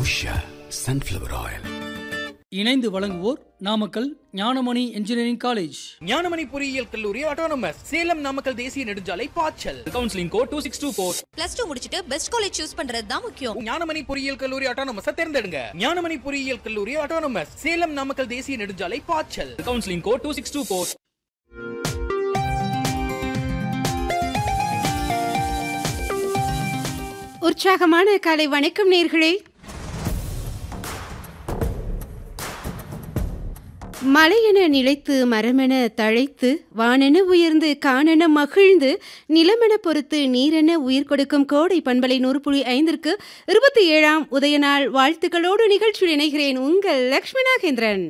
Usha sunflower oil இணைந்து வழங்குவோர் Namakkal Gnanamani engineering college Gnanamani பொறியியல் கல்லூரி ஆட்டோனமஸ் சேலம் நாமக்கல் தேசிய நெடுஞ்சாலை பாய்ச்சல் counselling code two six two four plus two முடிச்சிட்டு பெஸ்ட் காலேஜ் சூஸ் பண்றது தான் முக்கியம் ஞானமணி பொறியியல் கல்லூரி ஆட்டோனமஸ் தேர்ந்தெடுங்க ஞானமணி பொறியியல் கல்லூரி ஆட்டோனமஸ் சேலம் நாமக்கல் தேசிய நெடுஞ்சாலை பாய்ச்சல் counselling code two six two four உற்சாகமான காலை வணக்கம் நேர்களே மலையென நிலைத்து மரமென தழைத்து வானென உயர்ந்து காணென மகிழ்ந்து நிலமென பொறுத்து நீரென உயிர் கொடுக்கும் கோடை பண்பலை நூறு புள்ளி ஐந்திற்கு இருபத்தி ஏழாம் உதயநாள் வாழ்த்துக்களோடு நிகழ்ச்சியில் இணைகிறேன் உங்கள் லக்ஷ்மி நாகேந்திரன்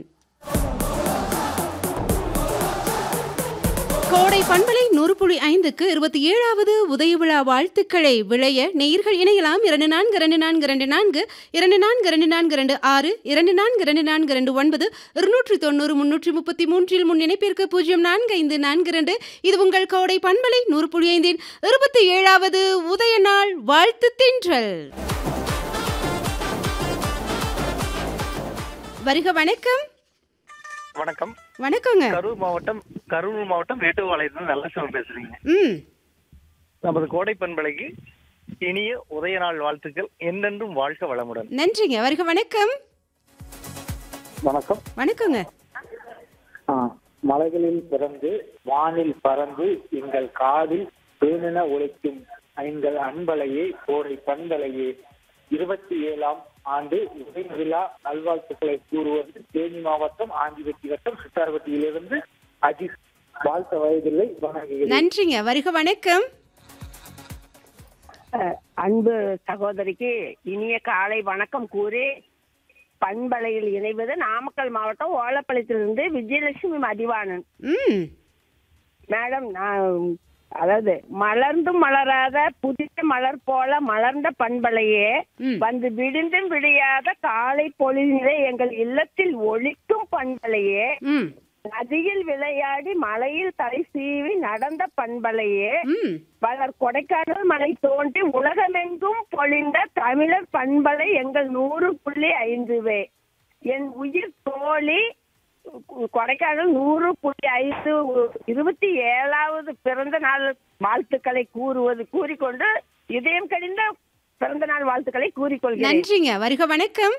கோடை பண்பலை நூறு புள்ளி ஐந்துக்கு இருபத்தி ஏழாவது உதய விழா வாழ்த்துக்களை விளைய நேயர்கள் இணையலாம் இரண்டு நான்கு இரண்டு நான்கு இரண்டு நான்கு இரண்டு நான்கு இரண்டு நான்கு இரண்டு ஆறு இரண்டு நான்கு இரண்டு நான்கு இரண்டு ஒன்பது இருநூற்றி தொண்ணூறு முன்னூற்றி முப்பத்தி மூன்றில் முன் இணைப்பிற்கு பூஜ்ஜியம் நான்கு ஐந்து நான்கு இரண்டு இது உங்கள் கோடை பண்பலை நூறு புள்ளி ஐந்தின் இருபத்தி ஏழாவது உதய நாள் வாழ்த்து தின்றல் வருக வணக்கம் வணக்கம் வணக்கங்க கரூர் மாவட்டம் கரூர் மாவட்டம் வேட்டுவாளையத்துல நல்ல சிவம் பேசுறீங்க ம் நமது கோடை பண்பலைக்கு இனிய உதய நாள் வாழ்த்துக்கள் என்றென்றும் வாழ்க வளமுடன் நன்றிங்க வருக வணக்கம் வணக்கம் வணக்கங்க ஆ, மலைகளில் பிறந்து வானில் பறந்து எங்கள் காதில் தேனென உழைக்கும் எங்கள் அன்பலையே கோடை பண்பலையே இருபத்தி ஏழாம் ஆண்டு உதய விழா நல்வாழ்த்துக்களை கூறுவது தேனி மாவட்டம் ஆண்டிவெட்டி வட்டம் சித்தார்பட்டியிலிருந்து அஜித் வாழ்த்த வயதில்லை வணங்குகிறேன் நன்றிங்க வருக வணக்கம் அஹ், அன்பு சகோதரிக்கு இனிய காலை வணக்கம் கூறி பண்பலையில் இணைவது நாமக்கல் மாவட்டம் ஓலப்பாளையத்திலிருந்து விஜயலட்சுமி மதிவாணன் ம் மேடம் நான் அதாவது மலர்ந்தும் மலராத புதிய மலர் போல மலர்ந்த பண்பலையே ம். வந்து விடிந்தும் விடியாத காலை பொழுதிலே எங்கள் இல்லத்தில் ஒழிக்கும் பண்பலையே ம் நதியில் விளையாடி மலையில் தலை சீவி நடந்த பண்பலையே ம் வளர் கொடைக்கானல் மலை தோன்றி உலகமெங்கும் பொழிந்த தமிழர் பண்பலை எங்கள் நூறு புள்ளி ஐந்துவே என் உயிர் தோழி கொடைக்கானல் நூறு புள்ளி ஐந்து இருபத்தி ஏழாவது பிறந்த நாள் வாழ்த்துக்களை கூறுவது கூறிக்கொண்டு இதயம் கடிந்த பிறந்த நாள் வாழ்த்துக்களை கூறிக்கொள்கிறேன் நன்றிங்க வருக வணக்கம்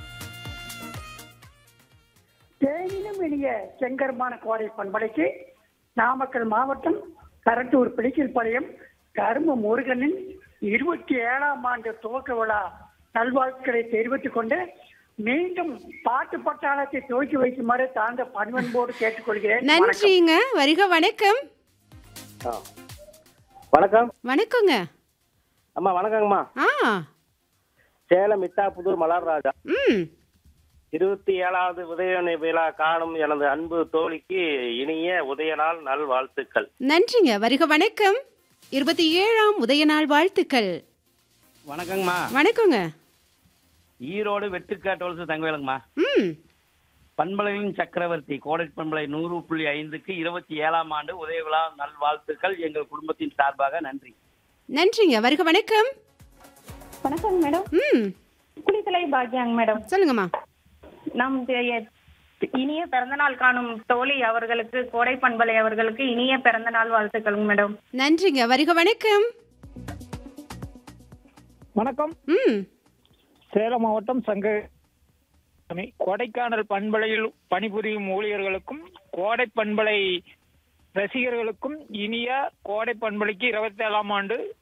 தேனிலும் இனிய செங்கருமான கோடை பண்பலைக்கு நாமக்கல் மாவட்டம் கரட்டூர் பிடிக்கல் பாளையம் கரும முருகனின் இருபத்தி ஏழாம் ஆண்டு துவக்க விழா நல்வாழ்த்துக்களை தெரிவித்துக் கொண்டு மீண்டும் பாட்டு பட்டாளத்தை துவக்கி வைக்குமாறு தாழ்ந்த பண்பன்போடு கேட்டுக்கொள்கிறேன் வணக்கம். நன்றிங்க வருக வணக்கம் வணக்கம் வணக்கங்க அம்மா வணக்கங்கம்மா ஆ சேலம் மிட்டாப்புதூர் மலர்ராஜா ம் இருபத்தி ஏழாவது உதய விழா காணும் எனது அன்பு தோழிக்கு இனிய உதய நாள் நல் வாழ்த்துக்கள் நன்றிங்க வருக வணக்கம் இருபத்தி ஏழாம் உதய நாள் வாழ்த்துக்கள் வணக்கங்கம்மா வணக்கங்க ஈரோடு வெட்டுக்காட்டோல்ஸ் தங்கவேலுங்கம்மா ம் பண்பலையின் சக்கரவர்த்தி கோடை பண்பலை நூறு புள்ளி ஐந்துக்கு இருபத்தி ஏழாம் ஆண்டு உதய விழா நல்வாழ்த்துக்கள் எங்கள் குடும்பத்தின் சார்பாக நன்றி நன்றிங்க வருக வணக்கம் வணக்கம் மேடம் ம் குளித்தலை பாக்யாங் மேடம் சொல்லுங்கம்மா நம் தெ- இனிய பிறந்தநாள் காணும் தோழி அவர்களுக்கு கோடை பண்பலை அவர்களுக்கு இனிய பிறந்தநாள் வாழ்த்துக்கள் மேடம் நன்றிங்க வருக வணக்கம் வணக்கம் ம் சேலம் மாவட்டம் சங்க கொடைக்கானல் பண்பலையில் பணிபுரியும் ஊழியர்களுக்கும் கோடை பண்பலை ரசிகர்களுக்கும் இனிய கோடை பண்பலைக்கு இருபத்தி ஏழாம் ஆண்டு